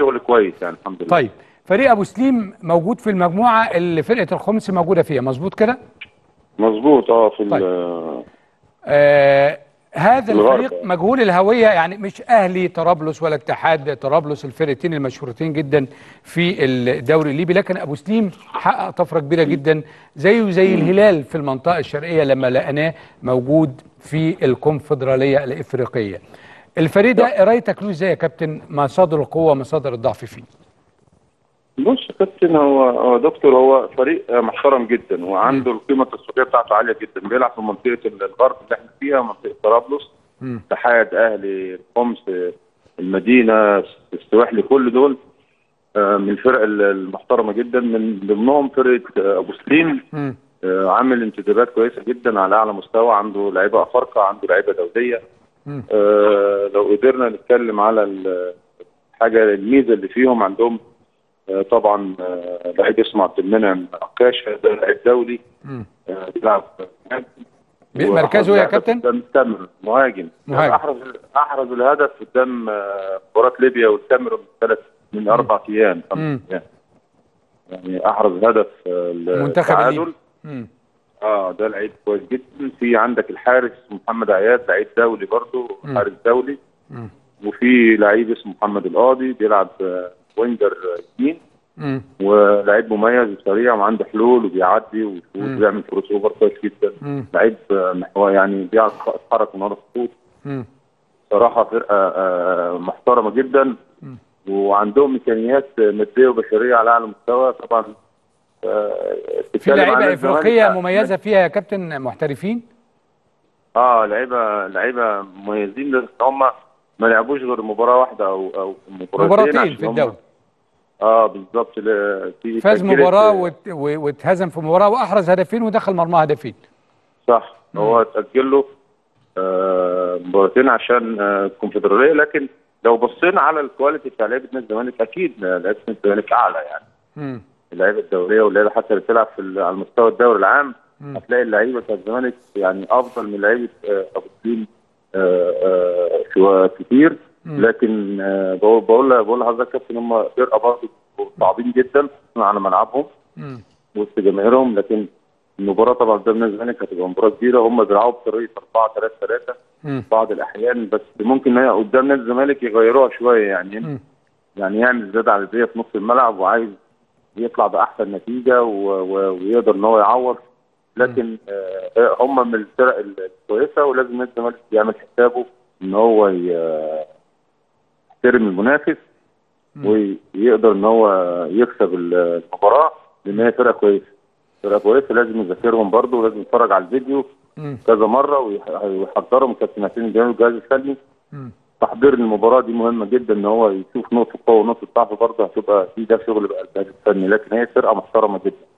شغل كويس يعني الحمد لله طيب فريق ابو سليم موجود في المجموعه اللي فرقه الخمس موجوده فيها مظبوط كده مظبوط اه في طيب. ال- آه هذا الغرب. الفريق مجهول الهويه يعني مش اهلي طرابلس ولا اتحاد طرابلس الفرقتين المشهورتين جدا في الدوري الليبي لكن ابو سليم حقق طفره كبيره جدا زيه زي الهلال في المنطقه الشرقيه لما لقيناه موجود في الكونفدراليه الافريقيه. الفريق ده قرايتك له ازاي يا كابتن مصادر القوه ومصادر الضعف فيه؟ بص يا كابتن هو هو دكتور هو فريق محترم جدا وعنده القيمه التسويقيه بتاعته عاليه جدا بيلعب في منطقه الغرب اللي احنا فيها منطقه طرابلس مم. اتحاد اهلي الخمس المدينه السواحلي كل دول آه، من الفرق المحترمه جدا من ضمنهم فرقه آه، ابو سليم مم. آه، عامل انتدابات كويسه جدا على اعلى مستوى عنده لعيبه افارقه عنده لعيبه دوليه مم. آه، لو قدرنا نتكلم على ال- حاجه الميزه اللي فيهم عندهم آه، طبعا آه، لعيب اسمه عبد المنعم عكاشه ده لعيب دولي مم. آه، بيلعب بي- مركزه إيه يا كابتن؟ قدام الكاميرون مهاجم مهاجم. احرز احرز الهدف قدام آه، مباراه ليبيا والكاميرون ثلاث من اربع ايام خمس مم. ايام يعني احرز هدف آه، منتخب التعادل. الليبي. مم. اه ده لعيب كويس جدا في عندك الحارس محمد عياد لعيب دولي برضه مم. حارس دولي مم. وفي لعيب اسمه محمد القاضي بيلعب آه، وينجر آه، يمين مم. ولعيب مميز وسريع وعنده حلول وبيعدي ويفوت مم. وبيعمل كروس اوفر كويس جدا مم. لعيب آه، محور يعني بيعرف يتحرك من ورا الخطوط مم. صراحه فرقه آه، محترمه جدا مم. وعندهم امكانيات ماديه وبشريه على اعلى مستوى طبعا آه، في تتكلم عن لعيبه الزمالك، افريقيه آه، مميزه فيها يا كابتن محترفين اه لعيبه لعيبه مميزين بس هم ما لعبوش غير مباراه واحده او او مباراتين مباراتين عشان في هم- الدوري اه بالظبط ل- في فاز تأجيلت- مباراه وات- و- واتهزم في مباراه واحرز هدفين ودخل مرمى هدفين صح هو اتأجل له آه مباراتين عشان آه الكونفدراليه لكن لو بصينا على الكواليتي بتاع لعيبه نادي الزمالك اكيد لعيبه نادي الزمالك اعلى يعني مم. اللعيبه الدوليه واللعيبه حتى اللي بتلعب في ال- على مستوى الدوري العام مم. هتلاقي اللعيبه بتاع الزمالك يعني افضل من لعيبه آه، ابو سليم آه، آه، شويه كتير مم. لكن آه، بقول بقول بقول لحضرتك يا كابتن هم فرقه برضه صعبين جدا على ملعبهم مم. وسط جماهيرهم لكن المباراه طبعا قدام نادي الزمالك هتبقى مباراه كبيره هم بيلعبوا بطريقه 4 3 3 مم. بعض الاحيان بس ممكن هي قدام نادي الزمالك يغيروها شويه يعني مم. يعني يعمل زياده عدديه في نص الملعب وعايز يطلع باحسن نتيجه و... و... ويقدر ان هو يعوض لكن آه هم من الفرق الكويسه ولازم نادي الزمالك يعمل حسابه ان هو ي... يحترم المنافس ويقدر ان هو يكسب المباراه لان هي فرقه كويسه فرقه كويسه لازم يذاكرهم برضه ولازم يتفرج على الفيديو مم. كذا مره ويح- ويحضرهم كابتن حسين الجمال والجهاز الفني مم. تحضير المباراه دي مهمه جدا ان هو يشوف نقطه قوه ونقطه ضعف برضه هتبقى في ده شغل بقى الجهاز الفني لكن هي فرقه محترمه جدا